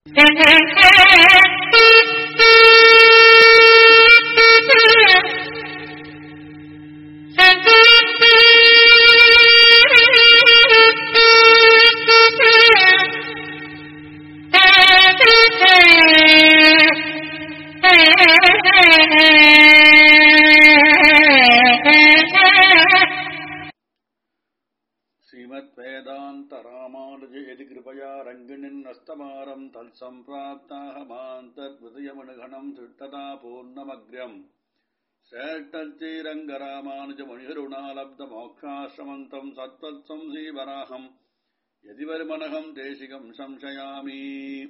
श्रीमद्वेदान्तरामानुजयति कृपया रङ्गिणिन्नस्तमारम् तत्सम्प्राप्ताहमान्तद्विदयमनुगणम् तदा पूर्णमग्र्यम् श्रेष्ठश्रीरङ्गरामानुजमणिहरुणालब्धमोक्षाश्रमन्तम् सत्त्वत्सं श्रीवराहम् यदि वर्मनहम् देशिकम् संशयामि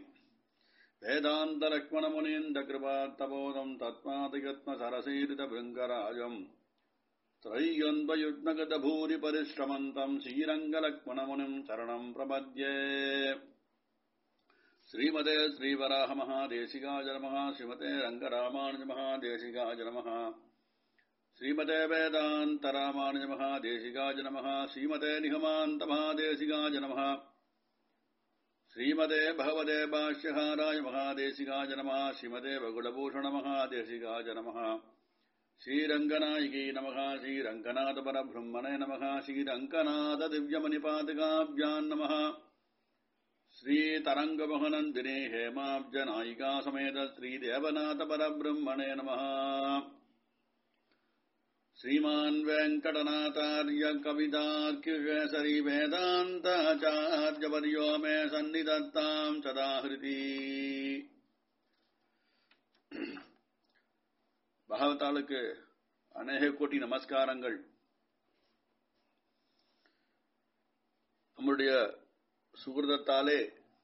वेदान्तलक्ष्मणमुनीन्द्रकृपात्तबोधम् तत्त्वादिगत्मसरसीरितभृङ्गराजम् त्रय्यन्वयुग्नगतभूरिपरिश्रमन्तम् श्रीरङ्गलक्ष्मणमुनिम् शरणम् प्रपद्ये श्रीमते श्रीवराहमहादेशिकाय नमः श्रीमते रङ्गरामानुजमहादेशिकाय नमः श्रीमते वेदान्तरामानुजमहादेशिकाय नमः श्रीमते निगमान्तमहादेशिकाय नमः श्रीमते भगवते भाष्यहाराय महादेशिकाय नमः श्रीमते भगुलभूषणमहादेशिकाय नमः श्रीरङ्गनायिकी नमः श्रीरङ्गनाथपरब्रह्मणे नमः श्रीरङ्गनाथदिव्यमणिपादकाभ्याम् नमः श्रीतरङ्गमहनन्दिने हेमाब्जनायिका समेत श्रीदेवनाथपरब्रह्मणे नमः श्रीमान् वेङ्कटनाथार्य कवितार्किकेसरी वेदान्ताचार्यवर्यो मे सन्निधत्ताम् सदा हृति பகவத்தாளுக்கு அநேக கோட்டி நமஸ்காரங்கள் நம்முடைய சுகிருதத்தாலே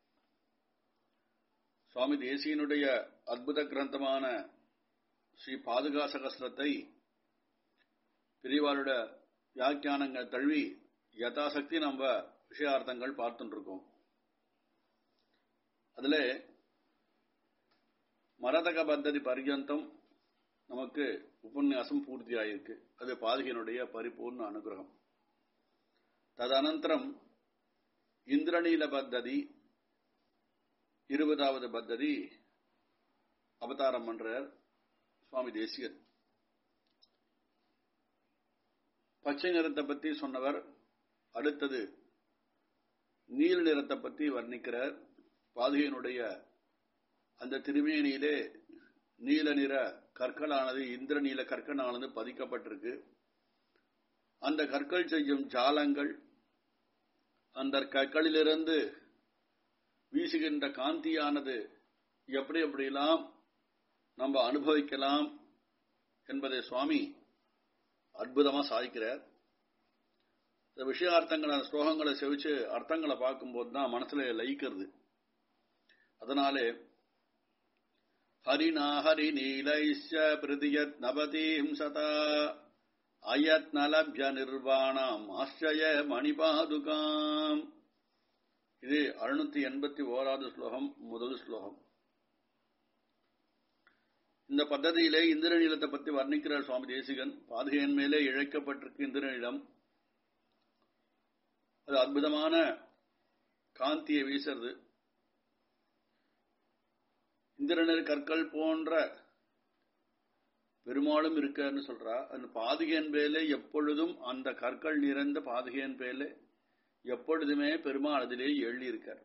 சுவாமி தேசியனுடைய அற்புத கிரந்தமான ஸ்ரீ பாதுகா சகசிரத்தை பிரிவாளுடைய வியாக்கியானங்கள் தழுவி யதாசக்தி நம்ம விஷயார்த்தங்கள் பார்த்துட்டு இருக்கோம் அதுல மரதக பத்ததி பர்யந்தம் நமக்கு உபன்யாசம் பூர்த்தியாயிருக்கு அது பாதகையினுடைய பரிபூர்ண அனுகிரகம் ததனந்தரம் இந்திரநீல பத்ததி இருபதாவது பத்ததி அவதாரம் பண்றார் சுவாமி தேசிகன் பச்சை நிறத்தை பத்தி சொன்னவர் அடுத்தது நீல நிறத்தை பத்தி வர்ணிக்கிறார் பாதுகையினுடைய அந்த திருமேனியிலே நீல நிற கற்களானது இந்திர நீல கற்களானது பதிக்கப்பட்டிருக்கு அந்த கற்கள் செய்யும் ஜாலங்கள் அந்த கற்களிலிருந்து வீசுகின்ற காந்தியானது எப்படி எப்படிலாம் நம்ம அனுபவிக்கலாம் என்பதை சுவாமி அற்புதமா சாதிக்கிறார் இந்த விஷயார்த்தங்களை ஸ்லோகங்களை செவிச்சு அர்த்தங்களை பார்க்கும்போது தான் மனசுல லயிக்கிறது அதனாலே हरिणा हरिनीलैश्च प्रदियत् नवतीम् सता अयत्नलभ्य निर्वाणाम् ஆசிரிய மணிபாதுகாம் இது அறுநூத்தி எண்பத்தி ஓராவது ஸ்லோகம் முதல் ஸ்லோகம் இந்த பദ്ധதியிலே இந்திரநீளத்தை பற்றி வர்ணிக்கிறார் சுவாமி தேசிகன் பாதுகையின் மேலே இழைக்கப்பட்டிருக்கு இந்திரநீளம் அது அற்புதமான காந்தியை வீசுறது இந்திரனர் கற்கள் போன்ற பெருமாளும் இருக்காருன்னு சொல்றா அந்த பாதுகையின் பேலே எப்பொழுதும் அந்த கற்கள் நிறைந்த பாதுகையின் பேலே எப்பொழுதுமே பெருமாள் அதிலே எழுதி இருக்கார்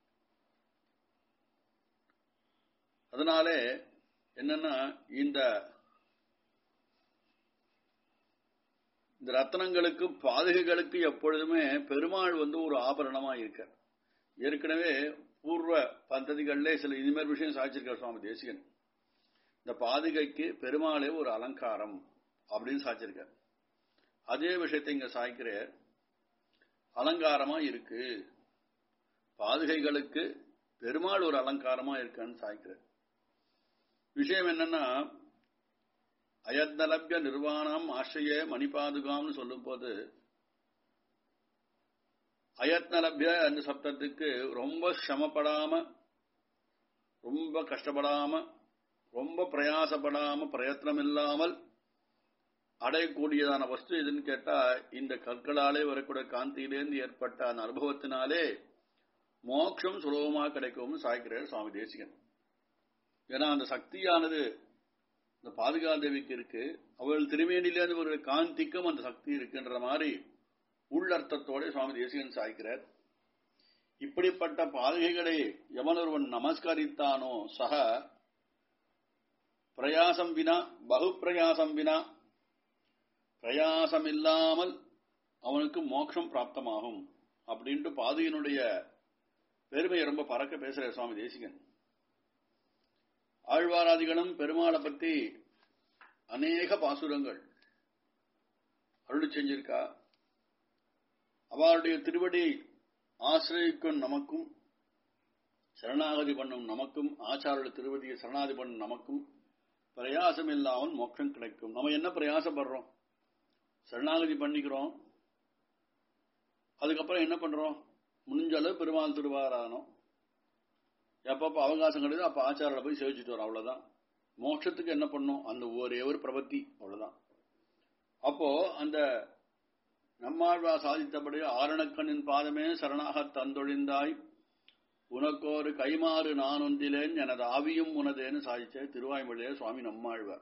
அதனாலே என்னன்னா இந்த இந்த ரத்னங்களுக்கு பாதுகைகளுக்கு எப்பொழுதுமே பெருமாள் வந்து ஒரு ஆபரணமா இருக்கார் ஏற்கனவே பூர்வ பந்ததிகளிலே சில இனிமேல் விஷயம் சாதிச்சிருக்கார் சுவாமி தேசிகன் இந்த பாதுகைக்கு பெருமாளே ஒரு அலங்காரம் அப்படின்னு சாதிச்சிருக்கார் அதே விஷயத்தை இங்க சாய்க்கிற அலங்காரமா இருக்கு பாதுகைகளுக்கு பெருமாள் ஒரு அலங்காரமா இருக்கான்னு சாய்க்கிறார் விஷயம் என்னன்னா அயத்தலபிய நிர்வாணம் ஆசிரிய மணிபாதுகாம்னு சொல்லும் போது அயத்னலபிய அந்த சப்தத்துக்கு ரொம்ப சிரமப்படாம ரொம்ப கஷ்டப்படாம ரொம்ப பிரயாசப்படாம பிரயத்னம் இல்லாமல் அடையக்கூடியதான வஸ்து எதுன்னு கேட்டா இந்த கற்களாலே வரக்கூடிய காந்தியிலேருந்து ஏற்பட்ட அந்த அனுபவத்தினாலே மோட்சம் சுலபமா கிடைக்கும்னு சாய்க்கிறார் சுவாமி தேசிகன் ஏன்னா அந்த சக்தியானது இந்த பாதுகாதேவிக்கு இருக்கு அவள் திருமேனிலேருந்து ஒரு காந்திக்கும் அந்த சக்தி இருக்குன்ற மாதிரி உள்ளர்த்தத்தோட சுவாமி தேசிகன் சாய்க்கிறார் இப்படிப்பட்ட பாதுகைகளை எவன் ஒருவன் நமஸ்கரித்தானோ சக பிரயாசம் வினா பகு பிரயாசம் வினா பிரயாசம் இல்லாமல் அவனுக்கு மோட்சம் பிராப்தமாகும் அப்படின்ட்டு பாதுகையினுடைய பெருமையை ரொம்ப பறக்க பேசுற சுவாமி தேசிகன் ஆழ்வாராதிகளும் பெருமாளை பத்தி அநேக பாசுரங்கள் அருள் செஞ்சிருக்கா அவருடைய திருவடி ஆசிரியக்கும் நமக்கும் சரணாகதி பண்ணும் நமக்கும் ஆச்சாரோட திருவதியை சரணாகதி பண்ணும் நமக்கும் பிரயாசம் இல்லாமல் மோட்சம் கிடைக்கும் நம்ம என்ன பிரயாசப்படுறோம் சரணாகதி பண்ணிக்கிறோம் அதுக்கப்புறம் என்ன பண்றோம் முடிஞ்ச அளவு பெருமாள் திருவாரானோம் எப்பப்ப அவகாசம் கிடையாது அப்ப ஆச்சாரில் போய் சேவிச்சுட்டு வரோம் அவ்வளவுதான் மோட்சத்துக்கு என்ன பண்ணும் அந்த ஒரே ஒரு பிரபத்தி அவ்வளவுதான் அப்போ அந்த நம்மாழ்வா சாதித்தபடி ஆரணக்கண்ணின் பாதமே சரணாக தந்தொழிந்தாய் உனக்கோரு கைமாறு நான் ஒன்றிலேன் எனது ஆவியும் உனதேன்னு சாதிச்ச திருவாய்மொழியே சுவாமி நம்மாழ்வார்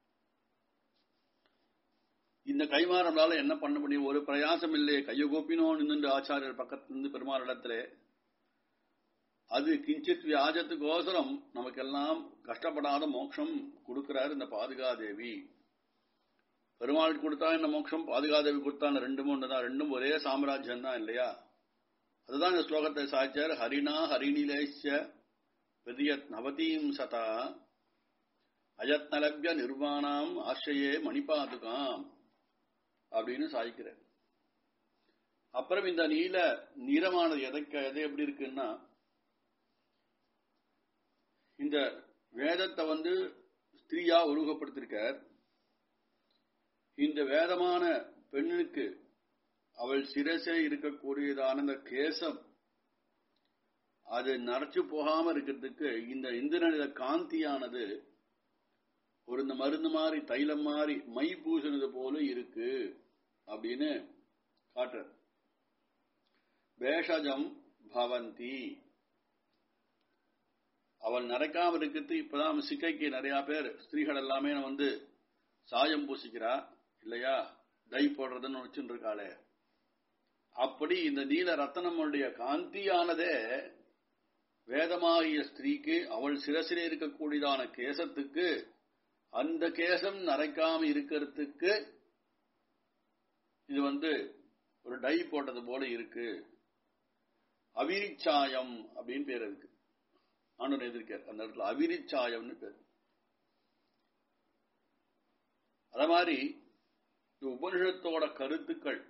இந்த கைமாறனால என்ன பண்ண முடியும் ஒரு பிரயாசம் இல்லையே கையகோப்பினோன் நின்று ஆச்சாரியர் பக்கத்திலிருந்து பெருமாளிடத்திலே அது கிஞ்சித் வியாஜத்துக்கோசரம் நமக்கெல்லாம் கஷ்டப்படாத மோட்சம் கொடுக்கிறார் இந்த பாதுகாதேவி பெருமாள் கொடுத்தா இந்த மோட்சம் பாதுகாதேவி கொடுத்தா ரெண்டும் ஒண்ணுதான் ரெண்டும் ஒரே சாம்ராஜ்யம் தான் இல்லையா அதுதான் இந்த ஸ்லோகத்தை சாய்ச்சார் ஹரிணா ஹரிணிலேஷ பெரியத் நவதீம் சதா அயத்னலபிய நிர்வாணாம் ஆசிரியே மணிபாதுகாம் அப்படின்னு சாய்க்கிறார் அப்புறம் இந்த நீல நிறமானது எதைக்க எதை எப்படி இருக்குன்னா இந்த வேதத்தை வந்து ஸ்திரீயா உருவகப்படுத்திருக்கார் இந்த வேதமான பெண்ணுக்கு அவள் சிரசே இருக்கக்கூடியதான இந்த கேசம் அது நரைச்சு போகாம இருக்கிறதுக்கு இந்த இந்திரனித காந்தியானது ஒரு இந்த மருந்து மாதிரி தைலம் மாதிரி மை பூசினது போல இருக்கு அப்படின்னு காட்டுற பேஷஜம் பவந்தி அவள் நரைக்காம இருக்கிறது இப்பதான் சிக்கைக்கு நிறைய பேர் ஸ்திரீகள் எல்லாமே வந்து சாயம் பூசிக்கிறா இல்லையா டை போடுறதுன்னு வச்சுட்டு இருக்காளே அப்படி இந்த நீல ரத்தனமுடைய காந்தியானதே வேதமாகிய ஸ்திரீக்கு அவள் சிரசிலே இருக்கக்கூடியதான கேசத்துக்கு அந்த கேசம் நரைக்காம இருக்கிறதுக்கு இது வந்து ஒரு டை போட்டது போல இருக்கு அவிரிச்சாயம் அப்படின்னு பேர் இருக்கு ஆண்டவன் எதிர்க்கார் அந்த இடத்துல அவிரிச்சாயம்னு பேர் அத மாதிரி இந்த உபனிஷத்தோட கருத்துக்கள்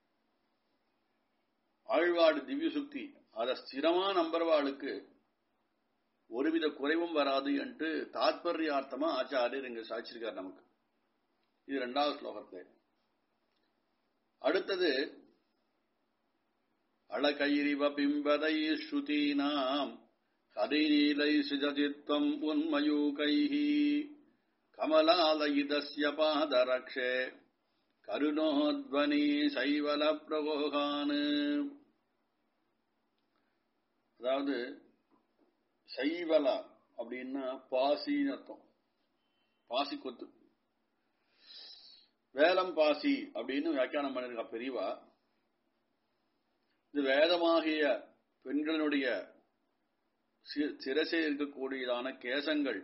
ஆழ்வாடு திவ்ய சுக்தி அத ஸ்திரமா நம்புறவாளுக்கு ஒருவித குறைவும் வராது என்று தாத்பரியார்த்தமா ஆச்சாரியர் இங்க சாட்சிருக்கார் நமக்கு இது இரண்டாவது ஸ்லோகத்தை அடுத்தது அழகைரிவ பிம்பதை ஸ்ருதீனாம் ஹரிநீலை சிஜதித்வம் உன்மயூகைः கமலாலயிதஸ்ய பாதரக்ஷே கருணோத்வனி சைவல பிரகோகான் அதாவது சைவல அப்படின்னா பாசின்னு அர்த்தம் பாசி கொத்து வேலம் பாசி அப்படின்னு வியாக்கியானம் பண்ணிருக்கா பெரியவா இது வேதமாகிய பெண்களுடைய சிரசே இருக்கக்கூடியதான கேசங்கள்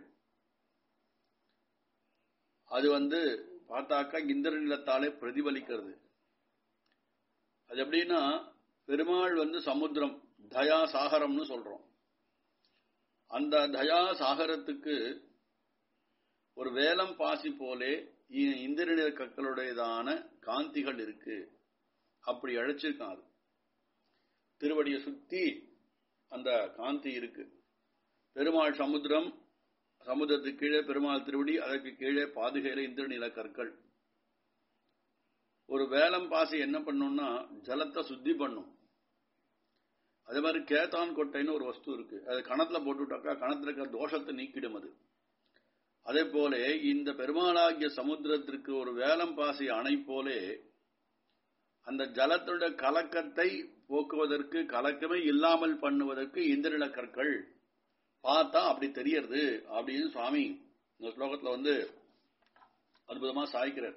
அது வந்து பார்த்தாக்கா இந்திர நிலத்தாலே பிரதிபலிக்கிறது அது எப்படின்னா பெருமாள் வந்து சமுத்திரம் தயா சாகரம்னு சொல்றோம் அந்த தயா சாகரத்துக்கு ஒரு வேலம் பாசி போலே இந்திரநில கற்களுடையதான காந்திகள் இருக்கு அப்படி அழைச்சிருக்கான் அது திருவடியை சுத்தி அந்த காந்தி இருக்கு பெருமாள் சமுத்திரம் சமுத்திரத்துக்கு கீழே பெருமாள் திருவடி அதற்கு கீழே பாதுகையில இந்திரநில கற்கள் ஒரு வேலம் பாசி என்ன பண்ணும்னா ஜலத்தை சுத்தி பண்ணும் அதே மாதிரி கேத்தான் கொட்டைன்னு ஒரு வஸ்து இருக்கு அது கணத்துல போட்டுவிட்டாக்கா கணத்துல இருக்கிற தோஷத்தை நீக்கிடும் அது அதே போல இந்த பெருமாளாகிய சமுத்திரத்திற்கு ஒரு வேலம் பாசி அணை போலே அந்த ஜலத்துடைய கலக்கத்தை போக்குவதற்கு கலக்கமே இல்லாமல் பண்ணுவதற்கு இந்திரநில கற்கள் பார்த்தா அப்படி தெரியறது அப்படின்னு சுவாமி இந்த ஸ்லோகத்துல வந்து அற்புதமா சாய்க்கிறார்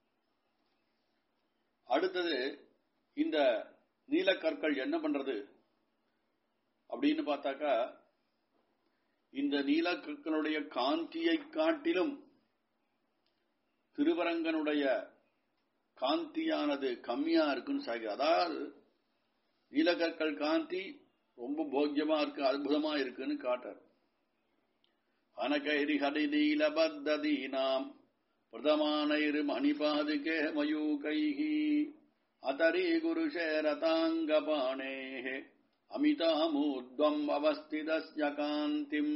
அடுத்தது இந்த நீலக்கற்கள் என்ன பண்றது அப்படின்னு பார்த்தாக்கா இந்த நீலக்கற்களுடைய காந்தியை காட்டிலும் திருவரங்கனுடைய காந்தியானது கம்மியா இருக்குன்னு சாய்க்கு அதாவது நீலக்கற்கள் காந்தி ரொம்ப போக்கியமா இருக்கு அற்புதமா இருக்குன்னு காட்டார் அனகைரி ஹரி நீலபத்ததீனாம் பிரதமானைர் மணிபாதுகே மயூகைஹி அதரி குருஷேரதாங்கபாணேः அமிதாமூர்த்வம் அவஸ்திதஸ்ய காந்திம்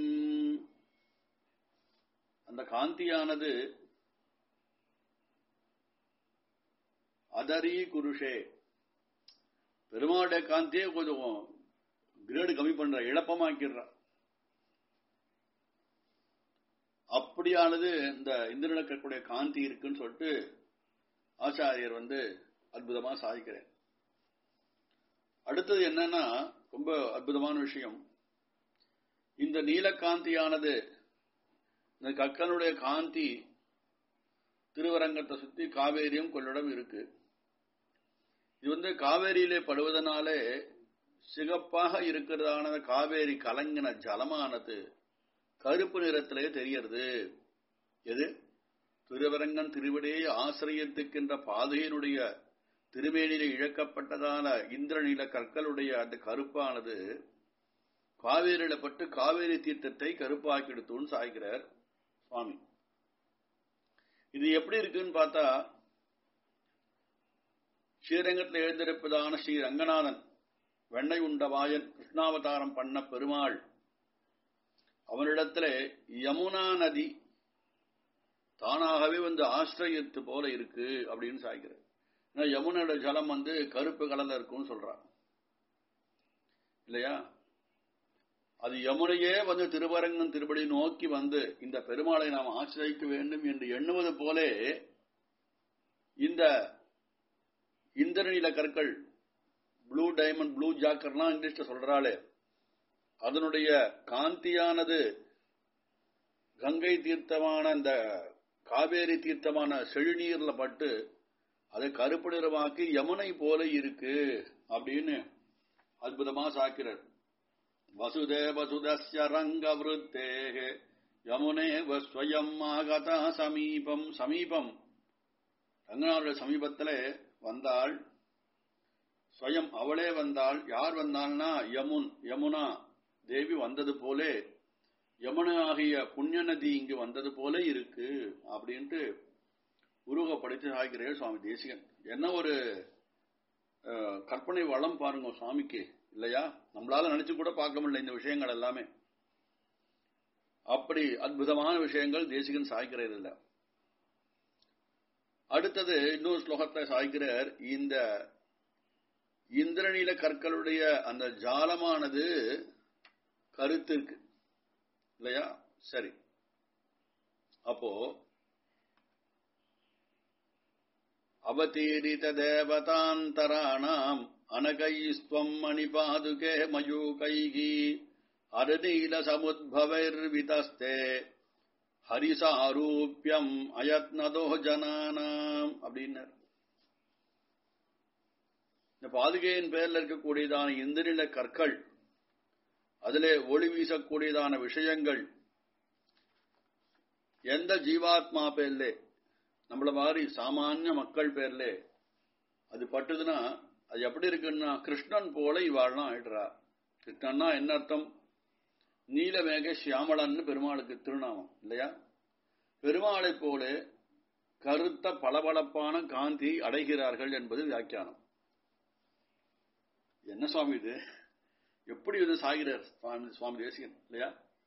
அந்த காந்தியானது அதரி குருஷே பெருமாளுடைய காந்தியே கொஞ்சம் கிரேடு கம்மி பண்ற இழப்பமாக்கிடுற அப்படியானது இந்த இந்திரனுடைய காந்தி இருக்குன்னு சொல்லிட்டு ஆச்சாரியர் வந்து அற்புதமா சாதிக்கிறேன் அடுத்தது என்னன்னா ரொம்ப அற்புதமான விஷயம் இந்த நீலக்காந்தியானது இந்த கக்கனுடைய காந்தி திருவரங்கத்தை சுத்தி காவேரியும் கொள்ளிடம் இருக்கு இது வந்து காவேரியிலே படுவதனாலே சிகப்பாக இருக்கிறதான காவேரி கலங்கின ஜலமானது கருப்பு நிறத்திலே தெரியறது எது திருவரங்கன் திருவிடையை ஆசிரியத்துக்கின்ற பாதையினுடைய திருமேனிலே இழக்கப்பட்டதான இந்திரநீல கற்களுடைய அந்த கருப்பானது காவேரியில பட்டு காவேரி தீர்த்தத்தை கருப்பாக்கிடுத்துன்னு சாய்கிறார் சுவாமி இது எப்படி இருக்குன்னு பார்த்தா ஸ்ரீரங்கத்தில் எழுந்திருப்பதான ஸ்ரீ ரங்கநாதன் வெண்ணெய் உண்டவாயன் கிருஷ்ணாவதாரம் பண்ண பெருமாள் அவனிடத்துல யமுனா நதி தானாகவே வந்து ஆசிரியத்து போல இருக்கு அப்படின்னு சாய்க்கிறார் ஏன்னா யமுனோட ஜலம் வந்து கருப்பு கலர்ல இருக்கும்னு சொல்றான் இல்லையா அது யமுனையே வந்து திருவரங்கன் திருப்படி நோக்கி வந்து இந்த பெருமாளை நாம் ஆசிரியிக்க வேண்டும் என்று எண்ணுவது போலே இந்த இந்திரநீல கற்கள் ப்ளூ டைமண்ட் ப்ளூ ஜாக்கர்லாம் இங்கிலீஷ்ல சொல்றாளே அதனுடைய காந்தியானது கங்கை தீர்த்தமான இந்த காவேரி தீர்த்தமான செழுநீர்ல பட்டு அதை கருப்பு நிறமாக்கி யமுனை போல இருக்கு அப்படின்னு அற்புதமா சாக்கிறார் வசுதேவ சுதஸ்ய ரங்க விருத்தேக யமுனேவ ஸ்வயம் ஆகதா சமீபம் சமீபம் ரங்கநாதனுடைய சமீபத்திலே வந்தாள் ஸ்வயம் அவளே வந்தாள் யார் வந்தாள்னா யமுன் யமுனா தேவி வந்தது போலே யமுனா ஆகிய புண்ணிய நதி இங்கு வந்தது போல இருக்கு அப்படின்ட்டு உருவப்படுத்தி சாய்கிறேன் சுவாமி தேசிகன் என்ன ஒரு கற்பனை வளம் பாருங்க சுவாமிக்கு இல்லையா நம்மளால நினைச்சு கூட பார்க்க முடியல இந்த விஷயங்கள் எல்லாமே அப்படி அற்புதமான விஷயங்கள் தேசிகன் சாய்க்கிறது இல்ல அடுத்தது இன்னொரு ஸ்லோகத்தை சாய்க்கிறார் இந்த இந்திரநீல கற்களுடைய அந்த ஜாலமானது கருத்து இருக்கு இல்லையா சரி அப்போ அவதீரித தேவதாந்தராணாம் அனகைஸ்துவம் மணிபாதுகே மயூகைகி அருநீல சமுத்பவைர்விதஸ்தே ஹரிசாரூபியம் அயத்னதோ ஜனானாம் அப்படின்னார் இந்த பாதுகையின் பேர்ல இருக்கக்கூடியதான இந்திரில கற்கள் அதிலே ஒளி வீசக்கூடியதான விஷயங்கள் எந்த ஜீவாத்மா பேர்லே நம்மள மாதிரி சாமானிய மக்கள் பேர்ல அது பட்டுதுன்னா அது எப்படி இருக்குன்னா கிருஷ்ணன் போல இவாள்லாம் ஆயிடுறா கிருஷ்ணன்னா என்ன அர்த்தம் நீலமேக சியாமளன்னு பெருமாளுக்கு திருநாமம் இல்லையா பெருமாளை போல கருத்த பளபளப்பான காந்தி அடைகிறார்கள் என்பது வியாக்கியானம் என்ன சுவாமி இது எப்படி இது சாகிறார் சுவாமி சுவாமி தேசிகன் இல்லையா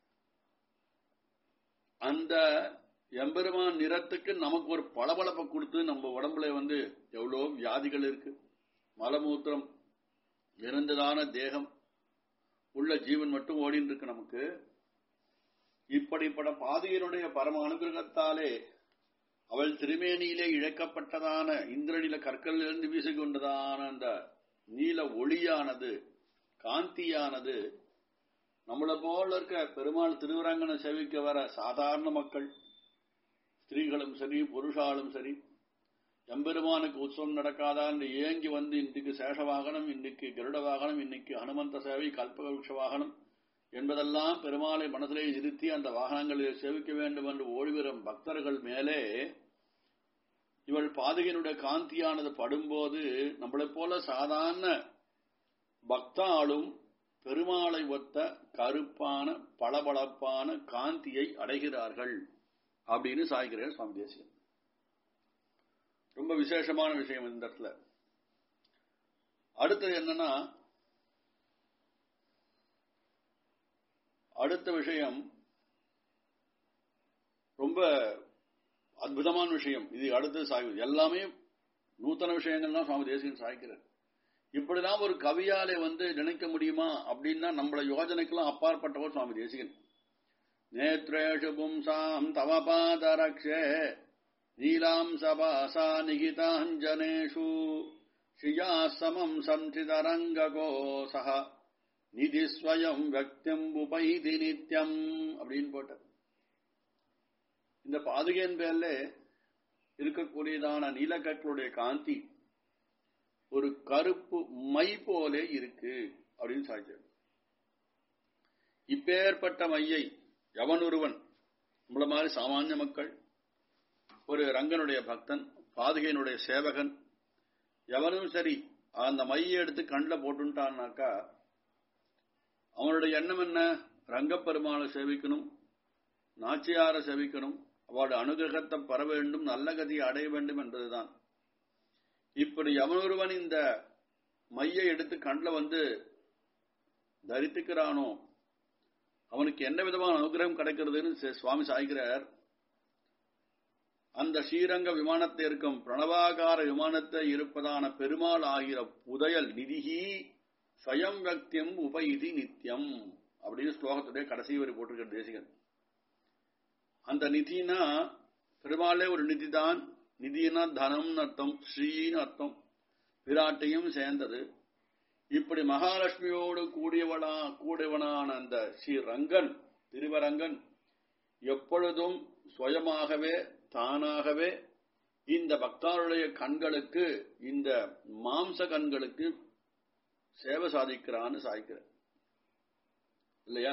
அந்த எம்பெருமான் நிறத்துக்கு நமக்கு ஒரு பளபளப்பை கொடுத்து நம்ம உடம்புல வந்து எவ்வளோ வியாதிகள் இருக்கு மலமூத்திரம் இருந்ததான தேகம் உள்ள ஜீவன் மட்டும் ஓடின்னு இருக்கு நமக்கு இப்படிப்பட்ட பாதையினுடைய பரம அனுகிரகத்தாலே அவள் திருமேனியிலே இழக்கப்பட்டதான இந்திரனில கற்களிலிருந்து வீசிக்கொண்டதான அந்த நீல ஒளியானது காந்தியானது நம்மளை போல இருக்க பெருமாள் திருவரங்கனை செவிக்க வர சாதாரண மக்கள் ஸ்திரீகளும் சரி புருஷாலும் சரி எம்பெருமானுக்கு உற்சவம் நடக்காதான் ஏங்கி வந்து இன்றைக்கு சேஷ வாகனம் இன்னைக்கு கருட வாகனம் இன்னைக்கு ஹனுமந்த சேவை கல்பவருஷ வாகனம் என்பதெல்லாம் பெருமாளை மனதிலே இருத்தி அந்த வாகனங்களில் சேவிக்க வேண்டும் என்று ஓடிவரும் பக்தர்கள் மேலே இவள் பாதகையினுடைய காந்தியானது படும்போது நம்மளைப் போல சாதாரண பக்தாளும் பெருமாளை ஒத்த கருப்பான பளபளப்பான காந்தியை அடைகிறார்கள் அப்படின்னு சாய்கிறார் சுவாமி தேசியம் ரொம்ப விசேஷமான விஷயம் இந்த இடத்துல அடுத்தது என்னன்னா அடுத்த விஷயம் ரொம்ப அற்புதமான விஷயம் இது அடுத்தது சாய்வது எல்லாமே நூத்தன விஷயங்கள் தான் சுவாமி தேசிகன் சாய்க்கிறார் இப்படிதான் ஒரு கவியாலே வந்து நினைக்க முடியுமா அப்படின்னா நம்மள யோஜனைக்கெல்லாம் அப்பாற்பட்டவர் சுவாமி தேசிகன் நேத்ரேஷு பும்சாம் தவ பாதரக்ஷே நீலாம் சபாசா நிகிதாஞ்சனேஷு ஸ்ரீயா சமம் சம்சிதரங்ககோசக நிதி ஸ்வயம் வக்தியம் உபைதி நித்யம் அப்படின்னு போட்டார் இந்த பாதுகையின் பேர்ல இருக்கக்கூடியதான நீலக்கற்களுடைய காந்தி ஒரு கருப்பு மை போலே இருக்கு அப்படின்னு சாய்ச்சார் இப்பேற்பட்ட மையை எவனொருவன் நம்மள மாதிரி சாமானிய மக்கள் ஒரு ரங்கனுடைய பக்தன் பாதுகையினுடைய சேவகன் எவனும் சரி அந்த மையை எடுத்து கண்ணில் போட்டுட்டான்னாக்கா அவனுடைய எண்ணம் என்ன ரங்கப்பெருமாளை சேவிக்கணும் நாச்சியாரை சேவிக்கணும் அவளுடைய அனுகிரகத்தை பெற வேண்டும் நல்ல கதியை அடைய வேண்டும் என்பதுதான் இப்படி எவனொருவன் இந்த மையை எடுத்து கண்ணில் வந்து தரித்துக்கிறானோ அவனுக்கு என்ன விதமான அனுகிரகம் கிடைக்கிறதுன்னு சுவாமி சாய்கிறார் அந்த ஸ்ரீரங்க விமானத்தை இருக்கும் பிரணவாகார விமானத்தை இருப்பதான பெருமாள் ஆகிற புதையல் நிதிகி ஸ்வயம் வக்தியம் உபயிதி நித்தியம் அப்படின்னு ஸ்லோகத்துடைய கடைசி வரி போட்டிருக்கிற தேசிகன் அந்த நிதினா பெருமாளே ஒரு நிதி தான் நிதினா தனம்னு அர்த்தம் ஸ்ரீன்னு அர்த்தம் விராட்டையும் சேர்ந்தது இப்படி மகாலட்சுமியோடு கூடியவனா கூடியவனான அந்த ஸ்ரீ ரங்கன் திருவரங்கன் எப்பொழுதும் சுயமாகவே தானாகவே இந்த பக்தாருடைய கண்களுக்கு இந்த மாம்ச கண்களுக்கு சேவை சாதிக்கிறான்னு சாய்க்கிற இல்லையா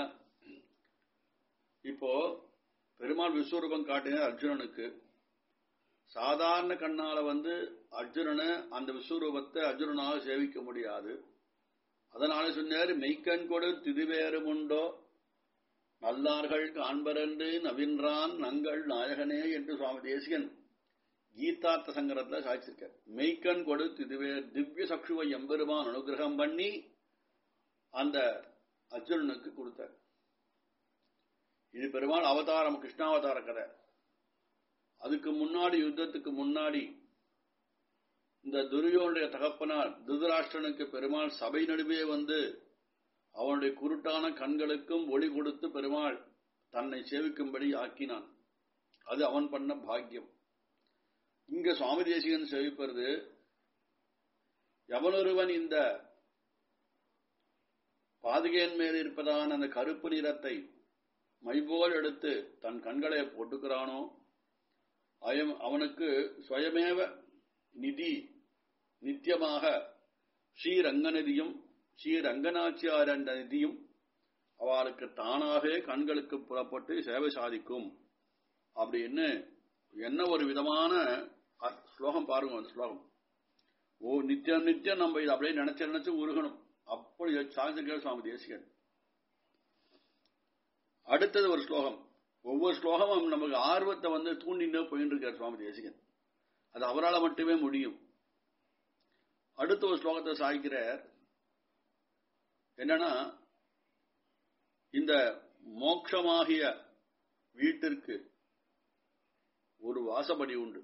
இப்போ பெருமாள் விஸ்வரூபம் காட்டின அர்ஜுனனுக்கு சாதாரண கண்ணால வந்து அர்ஜுனனை அந்த விஸ்வரூபத்தை அர்ஜுனனால சேவிக்க முடியாது அதனால சொன்னாரு மெய்க்கண் கொடு திதிவேறும் உண்டோ நல்லார்கள் காண்பரென்று நவின்றான் நங்கள் நாயகனே என்று சுவாமி தேசிகன் கீதார்த்த சங்கரத்துல சாய்ச்சிருக்க மெய்க்கண் கொடு திதிவே திவ்ய சக்ஷுவை எம்பெருமான் அனுகிரகம் பண்ணி அந்த அர்ஜுனனுக்கு கொடுத்தார் இது பெருமாள் அவதாரம் கிருஷ்ணாவதார கதை அதுக்கு முன்னாடி யுத்தத்துக்கு முன்னாடி இந்த துரியோனுடைய தகப்பனார் திருதராஷ்டிரனுக்கு பெருமாள் சபை நடுவே வந்து அவனுடைய குருட்டான கண்களுக்கும் ஒளி கொடுத்து பெருமாள் தன்னை சேவிக்கும்படி ஆக்கினான் அது அவன் பண்ண பாக்கியம் இங்க சுவாமி தேசிகன் சேவிப்பது எவனொருவன் இந்த பாதுகையின் மேல் இருப்பதான அந்த கருப்பு நிறத்தை மைபோல் எடுத்து தன் கண்களை போட்டுக்கிறானோ அயம் அவனுக்கு சுயமேவ நிதி நித்தியமாக ஸ்ரீரங்கநிதியும் ஸ்ரீரங்கநாச்சியார் என்ற நிதியும் அவளுக்கு தானாகவே கண்களுக்கு புறப்பட்டு சேவை சாதிக்கும் அப்படின்னு என்ன ஒரு விதமான ஸ்லோகம் பாருங்க அந்த ஸ்லோகம் ஓ நித்தியம் நித்தியம் நம்ம இதை அப்படியே நினைச்சு நினைச்சு உருகணும் அப்படி சாந்திருக்கார் சுவாமி தேசிகன் அடுத்தது ஒரு ஸ்லோகம் ஒவ்வொரு ஸ்லோகமும் நமக்கு ஆர்வத்தை வந்து தூண்டினே போயிட்டு இருக்கார் சுவாமி தேசிகன் அது அவரால் மட்டுமே முடியும் அடுத்த ஒரு ஸ்லோகத்தை சாய்க்கிறார் என்னன்னா இந்த மோட்சமாகிய வீட்டிற்கு ஒரு வாசப்படி உண்டு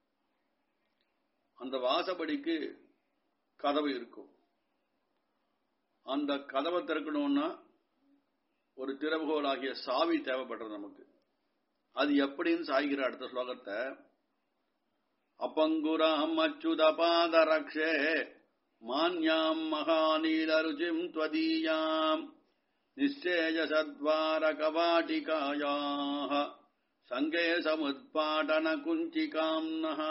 அந்த வாசப்படிக்கு கதவு இருக்கும் அந்த கதவை திறக்கணும்னா ஒரு திறவுகோல் ஆகிய சாவி தேவைப்படுறது நமக்கு அது எப்படின்னு சாய்கிற அடுத்த ஸ்லோகத்தை अपङ्गुराम् अच्युतपादरक्षे मान्याम् महानीलरुचिम् त्वदीयाम् निश्चेयसद्वारकवाटिकायाः सङ्गे समुत्पाटनकुञ्चिकाम्नः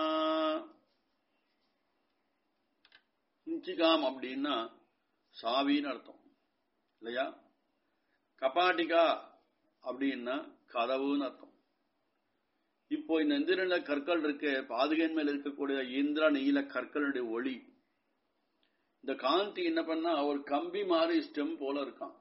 குஞ்சிகாம் அப்படின்னா சாவின்னு அர்த்தம் இல்லையா கபாட்டிகா அப்படின்னா கதவுன்னு அர்த்தம் இப்போ இந்த இந்திரநில கற்கள் இருக்கு பாதுகையின் மேல் இருக்கக்கூடிய இந்திர நீல கற்களுடைய ஒளி இந்த காந்தி என்ன பண்ணா ஒரு கம்பி மாதிரி ஸ்டெம் போல இருக்கான்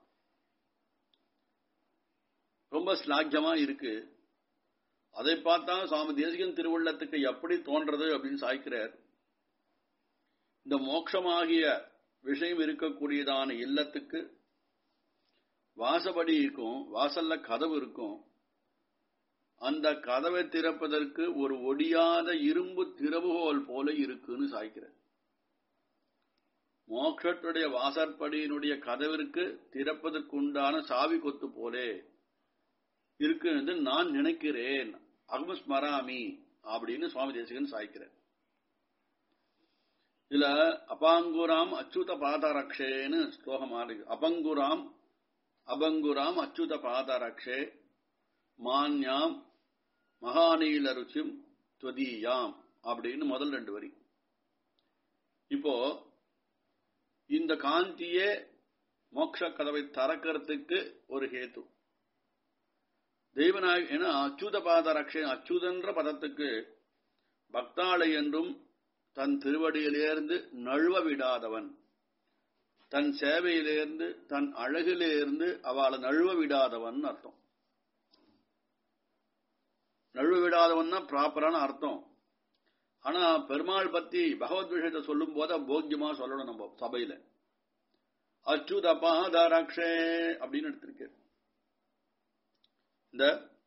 ரொம்ப ஸ்லாக்கியமா இருக்கு அதை பார்த்தா சுவாமி தேசிகன் திருவுள்ளத்துக்கு எப்படி தோன்றது அப்படின்னு சாய்க்கிறார் இந்த மோட்சமாகிய விஷயம் இருக்கக்கூடியதான இல்லத்துக்கு வாசப்படி இருக்கும் வாசல்ல கதவு இருக்கும் அந்த கதவை திறப்பதற்கு ஒரு ஒடியாத இரும்பு திறவுகோல் போல இருக்குன்னு சாய்க்கிறார் மோட்சத்துடைய வாசற்படியினுடைய கதவிற்கு திறப்பதற்குண்டான சாவி கொத்து போலே இருக்கு என்று நான் நினைக்கிறேன் அகமஸ்மராமி அப்படின்னு சுவாமி தேசிகன் சாய்க்கிறார் இதுல அபாங்குராம் அச்சுத பாதரக்ஷேன்னு ஸ்லோகமா இருக்கு அபங்குராம் அபங்குராம் அச்சுத பாதரக்ஷே மான்யாம் மகாநீல ருச்சிம் துவதீயாம் அப்படின்னு முதல் ரெண்டு வரி இப்போ இந்த காந்தியே மோட்ச கதவை திறக்கிறதுக்கு ஒரு ஹேத்து தெய்வநாயக ஏன்னா அச்சுத பாத ரக்ஷே அச்சுதன்ற பதத்துக்கு பக்தாளை என்றும் தன் திருவடியிலிருந்து நழுவ விடாதவன் தன் சேவையிலிருந்து தன் அழகிலிருந்து அவளை நழுவ விடாதவன் அர்த்தம் நழுவ விடாதவன்னா ப்ராப்பரான அர்த்தம் ஆனா பெருமாள் பத்தி பகவத் விஷயத்தை சொல்லும் போது போக்கியமா சொல்லணும் நம்ம சபையில அச்சுத பாதரக்ஷே அப்படின்னு எடுத்திருக்கு இந்த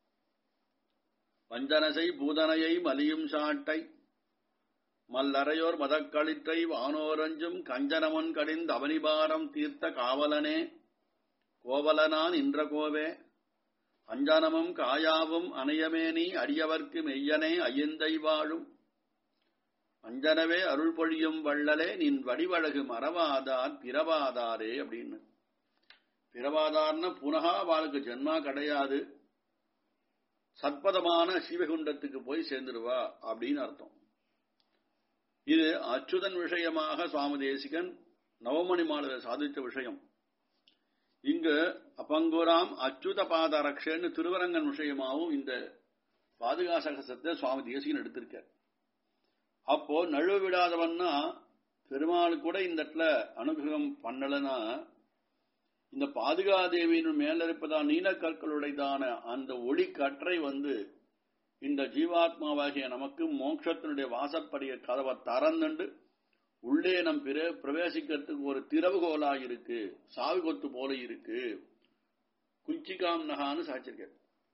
வஞ்சனசை பூதனையை மலியும் சாட்டை மல்லறையோர் மதக்களிற்றை வானோரஞ்சும் கஞ்சனமன் கடிந்த அவனிபாரம் தீர்த்த காவலனே கோவலனான் இன்ற கோவே அஞ்சனமும் காயாவும் அணையமேனி அடியவர்க்கு மெய்யனே ஐயந்தை வாழும் அஞ்சனவே அருள் பொழியும் வள்ளலே நின் வடிவழகு மறவாதார் பிறவாதாரே அப்படின்னு பிறவாதார்னா புனகா வாழ்க்கை ஜென்மா கிடையாது சத்பதமான சிவகுண்டத்துக்கு போய் சேர்ந்துருவா அப்படின்னு அர்த்தம் இது அச்சுதன் விஷயமாக சுவாமி தேசிகன் நவமணி மாலை சாதித்த விஷயம் இங்கு அப்பங்குராம் அச்சுத பாதரக்ஷன்னு திருவரங்கன் விஷயமாகவும் இந்த பாதுகாசகசத்தை சுவாமி தேசிகன் எடுத்திருக்கார் அப்போ நழுவ விடாதவன்னா பெருமாள் கூட இந்த இடத்துல அனுகிரகம் பண்ணலன்னா இந்த பாதுகாதேவியின் மேல இருப்பதா நீலக்கற்களுடையதான அந்த ஒளி கற்றை வந்து இந்த ஜீவாத்மாவாகிய நமக்கு மோட்சத்தினுடைய வாசப்படிய கதவை தரந்துண்டு உள்ளே நம் பிற பிரவேசிக்கிறதுக்கு ஒரு திறவுகோலா இருக்கு சாவி கொத்து போல இருக்கு குஞ்சிகாம் நகான்னு சாச்சிருக்க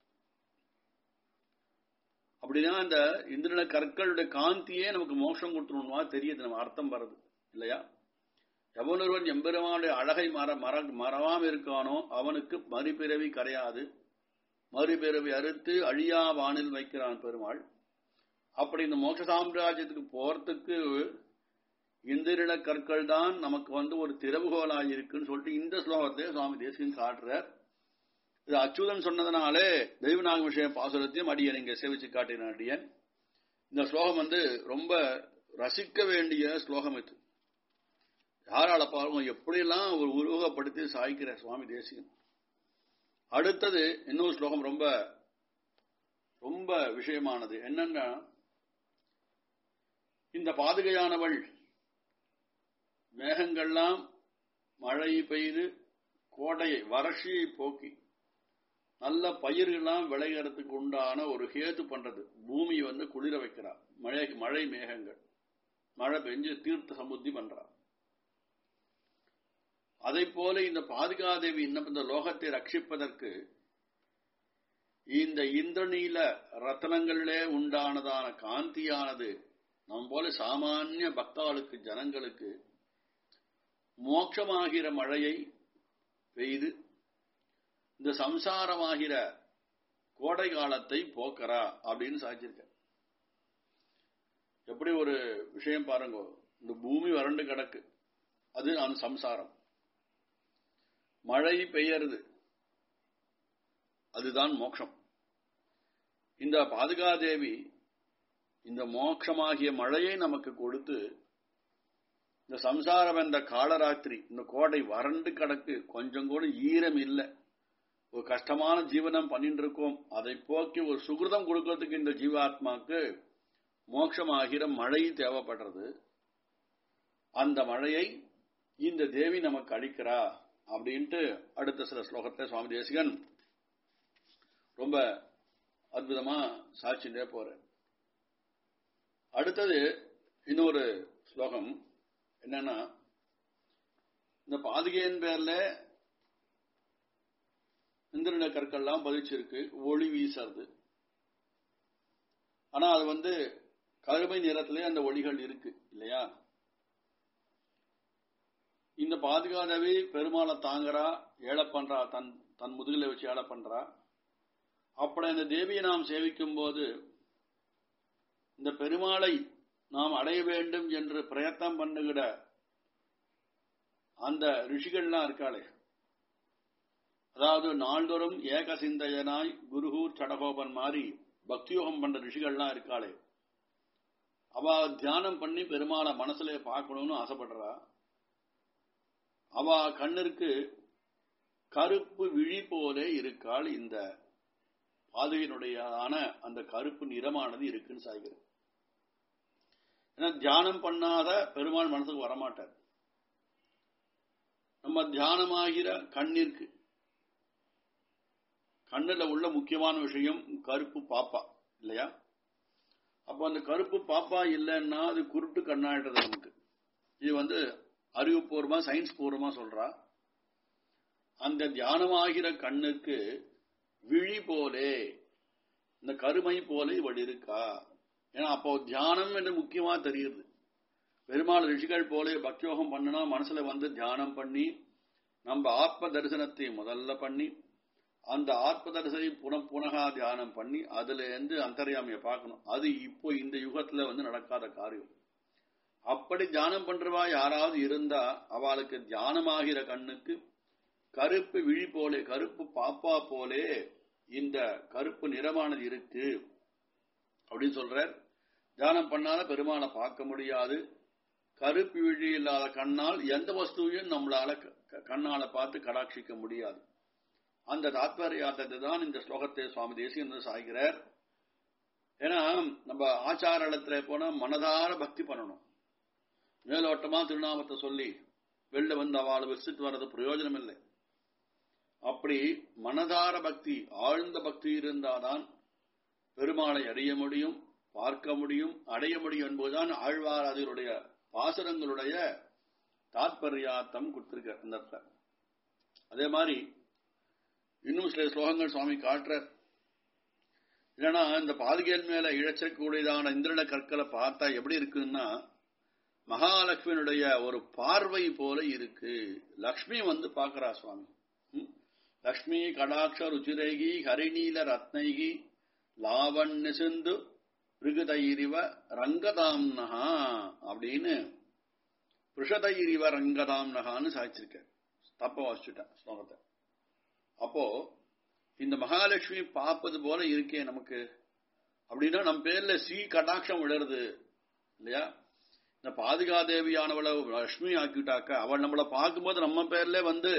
அப்படின்னா அந்த இந்திரன கற்களுடைய காந்தியே நமக்கு மோட்சம் கொடுத்துருவா தெரியுது நம்ம அர்த்தம் வர்றது இல்லையா எவனொருவன் எம்பெருமானுடைய அழகை மற மற மறவாம இருக்கானோ அவனுக்கு மறுபிறவி கிடையாது மறுபிறவி அறுத்து அழியா வானில் வைக்கிறான் பெருமாள் அப்படி இந்த மோட்ச சாம்ராஜ்யத்துக்கு போறதுக்கு இந்திரிட கற்கள் தான் நமக்கு வந்து ஒரு திறவுகோலா இருக்குன்னு சொல்லிட்டு இந்த ஸ்லோகத்தை சுவாமி தேசிகன் காட்டுறார் இது அச்சுதன் சொன்னதுனாலே தெய்வநாக விஷயம் பாசுரத்தையும் அடியன் இங்க சேவிச்சு காட்டின அடியன் இந்த ஸ்லோகம் வந்து ரொம்ப ரசிக்க வேண்டிய ஸ்லோகம் இது யாரால பாருங்க எப்படியெல்லாம் ஒரு உருவகப்படுத்தி சாய்க்கிற சுவாமி தேசிகன் அடுத்தது இன்னொரு ஸ்லோகம் ரொம்ப ரொம்ப விஷயமானது என்னன்னா இந்த பாதுகையானவள் மேகங்கள்லாம் மழை பெய்து கோடையை வறட்சியை போக்கி நல்ல பயிர்கள்லாம் விளைகிறதுக்கு உண்டான ஒரு ஹேது பண்றது பூமி வந்து குளிர வைக்கிறா மழை மழை மேகங்கள் மழை பெஞ்சு தீர்த்த சமுத்தி பண்றா அதை போல இந்த பாதுகாதேவி இன்னும் இந்த லோகத்தை ரட்சிப்பதற்கு இந்த இந்திரநீல ரத்தனங்களிலே உண்டானதான காந்தியானது நம் போல சாமானிய பக்தாளுக்கு ஜனங்களுக்கு மோட்சமாகிற மழையை பெய்து இந்த சம்சாரமாகிற கோடை காலத்தை போக்கறா அப்படின்னு சாதிச்சிருக்க எப்படி ஒரு விஷயம் பாருங்க இந்த பூமி வறண்டு கிடக்கு அது அந்த சம்சாரம் மழை பெய்யறது அதுதான் மோட்சம் இந்த பாதுகாதேவி இந்த மோட்சமாகிய மழையை நமக்கு கொடுத்து இந்த சம்சாரம் என்ற காலராத்திரி இந்த கோடை வறண்டு கிடக்கு கொஞ்சம் கூட ஈரம் இல்லை ஒரு கஷ்டமான ஜீவனம் பண்ணிட்டு இருக்கோம் அதை போக்கி ஒரு சுகிருதம் கொடுக்கறதுக்கு இந்த ஜீவாத்மாக்கு மோட்சமாகிற மழை தேவைப்படுறது அந்த மழையை இந்த தேவி நமக்கு அளிக்கிறா அப்படின்ட்டு அடுத்த சில ஸ்லோகத்தை சுவாமி தேசிகன் ரொம்ப அற்புதமா சாட்சிண்டே போற அடுத்தது இன்னொரு ஸ்லோகம் என்னன்னா இந்த பாதுகையின் பேர்ல இந்திரன கற்கள்லாம் பதிச்சிருக்கு ஒளி வீசுறது ஆனா அது வந்து கருமை நிறத்திலே அந்த ஒளிகள் இருக்கு இல்லையா இந்த பாதுகாதவி பெருமாளை தாங்குறா ஏழை பண்றா தன் தன் முதுகில வச்சு ஏழை பண்றா அப்படி இந்த தேவியை நாம் சேவிக்கும் போது இந்த பெருமாளை நாம் அடைய வேண்டும் என்று பிரயத்தனம் பண்ணுகிற அந்த ரிஷிகள்லாம் இருக்காளே அதாவது நாள்தோறும் ஏக சிந்தையனாய் குருகூர் சடகோபன் மாதிரி பக்தியோகம் பண்ற ரிஷிகள்லாம் இருக்காளே அவ தியானம் பண்ணி பெருமாளை மனசுல பார்க்கணும்னு ஆசைப்படுறா அவ கண்ணிற்கு கருப்பு விழி போல இருக்காள் இந்த பாதுகையினுடையதான அந்த கருப்பு நிறமானது இருக்குன்னு சாய்கிறது ஏன்னா தியானம் பண்ணாத பெருமாள் மனசுக்கு வரமாட்டார் நம்ம தியானமாகிற கண்ணிற்கு கண்ணுல உள்ள முக்கியமான விஷயம் கருப்பு பாப்பா இல்லையா அப்ப அந்த கருப்பு பாப்பா இல்லைன்னா அது குருட்டு கண்ணாயிடுறது நமக்கு இது வந்து அறிவுபூர்வமா சயின்ஸ் பூர்வமா சொல்றா அந்த தியானமாகிற கண்ணுக்கு விழி போலே இந்த கருமை போல இவள் இருக்கா ஏன்னா அப்போ தியானம் என்று முக்கியமா தெரியுது பெருமாள் ரிஷிகள் போல பக்தியோகம் பண்ணனா மனசுல வந்து தியானம் பண்ணி நம்ம ஆத்ம தரிசனத்தை முதல்ல பண்ணி அந்த ஆத்ம தரிசனை புன புனகா தியானம் பண்ணி அதுல இருந்து அந்தர்யாமிய பார்க்கணும் அது இப்போ இந்த யுகத்துல வந்து நடக்காத காரியம் அப்படி தியானம் பண்றவா யாராவது இருந்தா அவளுக்கு தியானமாகிற கண்ணுக்கு கருப்பு விழி போலே கருப்பு பாப்பா போலே இந்த கருப்பு நிறமானது இருக்கு அப்படின்னு சொல்றார் தியானம் பண்ணாத பெருமாளை பார்க்க முடியாது கருப்பு விழி இல்லாத கண்ணால் எந்த வஸ்துவையும் நம்மளால கண்ணால பார்த்து கடாட்சிக்க முடியாது அந்த தாத்பரியார்த்தத்தை தான் இந்த ஸ்லோகத்தை சுவாமி தேசிய சாய்கிறார் ஏன்னா நம்ம ஆச்சாரத்துல போனா மனதார பக்தி பண்ணணும் மேலோட்டமா திருநாமத்தை சொல்லி வெளில வந்து அவளை விசிட்டு வர்றது பிரயோஜனம் இல்லை அப்படி மனதார பக்தி ஆழ்ந்த பக்தி இருந்தாதான் பெருமாளை அறிய முடியும் பார்க்க முடியும் அடைய முடியும் என்பதுதான் ஆழ்வார் அதனுடைய பாசுரங்களுடைய தாத்பரியார்த்தம் கொடுத்திருக்க அந்த இடத்துல அதே மாதிரி இன்னும் சில ஸ்லோகங்கள் சுவாமி காட்டுறார் இல்லைன்னா இந்த பாதுகையின் மேல இழைச்சிருக்கக்கூடியதான இந்திரன கற்களை பார்த்தா எப்படி இருக்குன்னா மகாலட்சுமியினுடைய ஒரு பார்வை போல இருக்கு லக்ஷ்மி வந்து பாக்குறா சுவாமி லக்ஷ்மி கடாட்ச ருச்சிரைகி ஹரிநீல ரத்னைகி லாவண்ய சிந்து பிருகதைரிவ ரங்கதாம்னஹா அப்படின்னு பிருஷதைரிவ ரங்கதாம்னஹான்னு சாய்ச்சிருக்க தப்ப வாசிச்சுட்டேன் ஸ்லோகத்தை அப்போ இந்த மகாலட்சுமி பார்ப்பது போல இருக்கே நமக்கு அப்படின்னா நம்ம பேர்ல ஸ்ரீ கடாட்சம் விழருது இல்லையா இந்த பாதுகாதேவியானவளை லட்சுமி ஆக்கிட்டாக்க அவள் நம்மளை பார்க்கும்போது நம்ம பேர்ல வந்து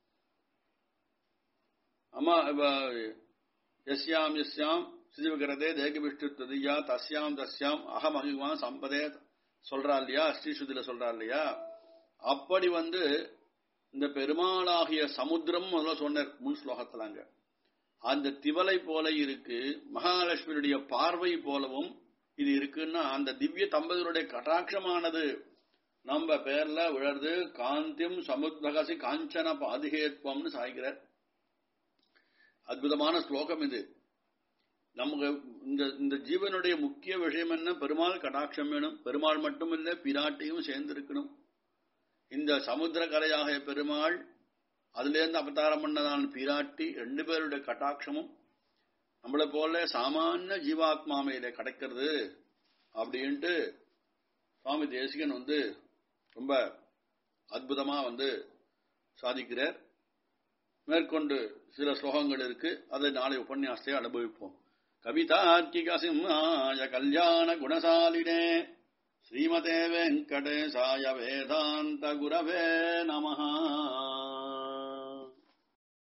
அம்மா எஸ்யாம் எஸ்யாம் சிதிவகரதே தேகவிஷ்டு ததியா தஸ்யாம் தஸ்யாம் அகம் அகிமா சம்பதே சொல்றா இல்லையா ஸ்ரீசுதில சொல்றா இல்லையா அப்படி வந்து இந்த பெருமாளாகிய சமுத்திரம் முதல்ல சொன்னார் முன் ஸ்லோகத்திலாங்க அந்த திவலை போல இருக்கு மகாலட்சுமியுடைய பார்வை போலவும் இது இருக்குன்னா அந்த திவ்ய தம்பதிகளுடைய கட்டாட்சமானது நம்ம பேர்ல விழருது காந்திம் சமுத்பகசி காஞ்சன பாதுகேத்வம்னு சாய்கிறார் அற்புதமான ஸ்லோகம் இது நமக்கு இந்த இந்த ஜீவனுடைய முக்கிய விஷயம் என்ன பெருமாள் கடாட்சம் வேணும் பெருமாள் மட்டுமில்ல பிராட்டியும் சேர்ந்திருக்கணும் இந்த சமுத்திர கரையாக பெருமாள் அதிலிருந்து அவதாரம் பண்ணதான பிராட்டி ரெண்டு பேருடைய கட்டாட்சமும் நம்மளை போல சாமானிய ஜீவாத்மா மேல கிடைக்கிறது அப்படின்ட்டு சுவாமி தேசிகன் வந்து ரொம்ப அற்புதமா வந்து சாதிக்கிறார் மேற்கொண்டு சில ஸ்லோகங்கள் இருக்கு அதை நாளை உபன்யாசத்தை அனுபவிப்போம் கவிதார்க்கிக சிம்ஹாய கல்யாண குணசாலினே ஸ்ரீமதே வெங்கடேசாய வேதாந்த குரவே நமஹா